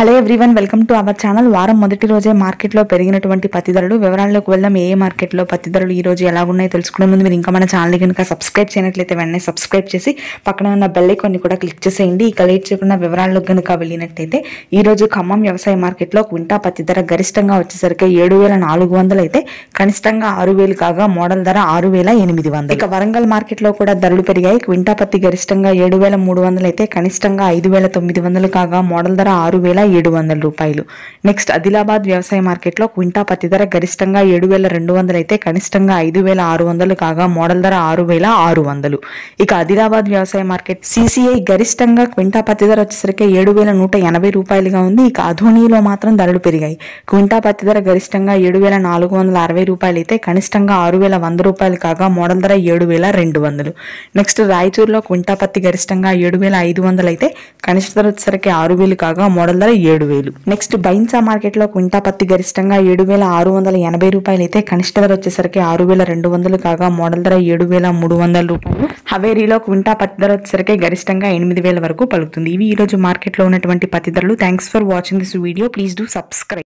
hello everyone welcome to our channel వారం మొదటి రోజే మార్కెట్లో పెరిగినటువంటి పత్తి ధరలు వివరాల్లోకి వెళ్దాం ఏ ఏ మార్కెట్లో పత్తి ధరలు ఈ రోజు ఎలా ఉన్నాయో తెలుసుకునే ముందు మీరు ఇంకా మన ఛానల్ కనుక సబ్స్క్రైబ్ చేయనట్లయితే వెంటనే సబ్స్క్రైబ్ చేసి పక్కన ఉన్న బెల్ ఐకాన్ని కూడా క్లిక్ చేసేయండి ఇక లేట్ చేయకుండా వివరాల్లోకి కనుక వెళ్ళినట్లయితే ఈ రోజు ఖమ్మం వ్యవసాయ మార్కెట్లో క్వింటా పత్తి ధర గరిష్టంగా వచ్చేసరికి ఏడు వేల నాలుగు వందలు అయితే కనిష్టంగా ఆరు వేలు కాగా మోడల్ ధర ఆరు వేల ఎనిమిది వందలు ఇక వరంగల్ మార్కెట్లో కూడా ధరలు పెరిగాయి క్వింటా పత్తి గరిష్టంగా ఏడు వేల మూడు వందలు అయితే కనిష్టంగా ఐదు వేల తొమ్మిది వందలు కాగా మోడల్ ధర ఆరు వేల ఏడు వందల రూపాయలు నెక్స్ట్ ఆదిలాబాద్ వ్యవసాయ మార్కెట్లో క్వింటా పత్తి ధర గరిష్టంగా ఏడు వేల రెండు వందలు అయితే కనిష్టంగా ఐదు వేల ఆరు వందలు కాగా మోడల్ ధర ఆరు వేల ఆరు వందలు ఇక ఆదిలాబాద్ వ్యవసాయ మార్కెట్ సిసిఐ గరిష్టంగా క్వింటా పత్తి ధర వచ్చేసరికి ఏడు వేల నూట ఎనభై రూపాయలుగా ఉంది ఇక అధోనిలో మాత్రం ధరలు పెరిగాయి క్వింటా పత్తి ధర గరిష్టంగా ఏడు వేల నాలుగు వందల అరవై రూపాయలు అయితే కనిష్టంగా ఆరు వేల వంద రూపాయలు కాగా మోడల్ ధర ఏడు వేల రెండు వందలు నెక్స్ట్ రాయచూరులో క్వింటా పత్తి గరిష్టంగా ఏడు వేల ఐదు వందలు అయితే కనిష్ట ధర వచ్చేసరికి ఆరు వేలు కాగా మోడల్ ధర ఏడు వేలు నెక్స్ట్ బైన్సా మార్కెట్ లో క్వింటా పత్తి గరిష్టంగా ఏడు వేల ఆరు వందల ఎనభై రూపాయలు అయితే కనిష్ట ధర వచ్చేసరికి ఆరు వేల రెండు వందలు కాగా మోడల్ ధర ఏడు వేల మూడు వందల రూపాయలు హవేరీలో క్వింటా పత్తి ధర వచ్చేసరికి గరిష్టంగా ఎనిమిది వేల వరకు పలుకుతుంది ఇవి ఈ రోజు మార్కెట్ లో ఉన్నటువంటి పత్తి ధరలు thanks for watching this video please do subscribe